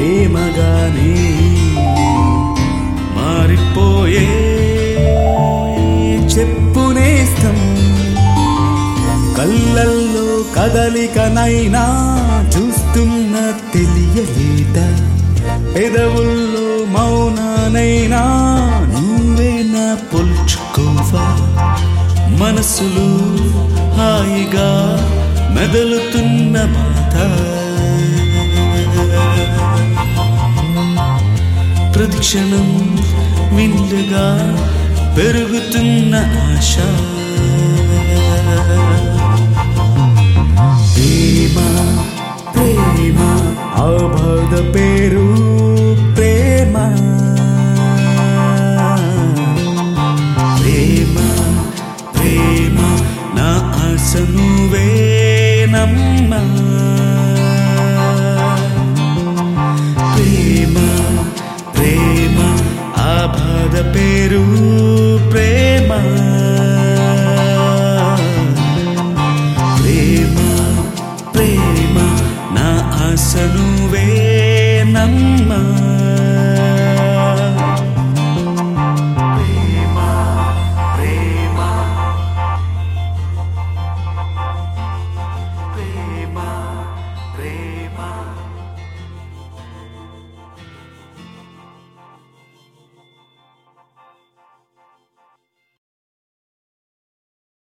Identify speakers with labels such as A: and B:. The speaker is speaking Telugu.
A: ప్రేమగానే మారిపోయే చెప్పునేస్తం కళ్ళల్లో కదలికనైనా చూస్తున్న తెలియలేద పెదవుల్లో మౌనానైనా నువ్వే నా పొల్చుకోవా మనసులు హాయిగా మెదలుతున్న బాధ ప్రతిక్షణం విందుగా పెరుగుతున్న ఆశ ప్రేమ ప్రేమ ఆ బాధ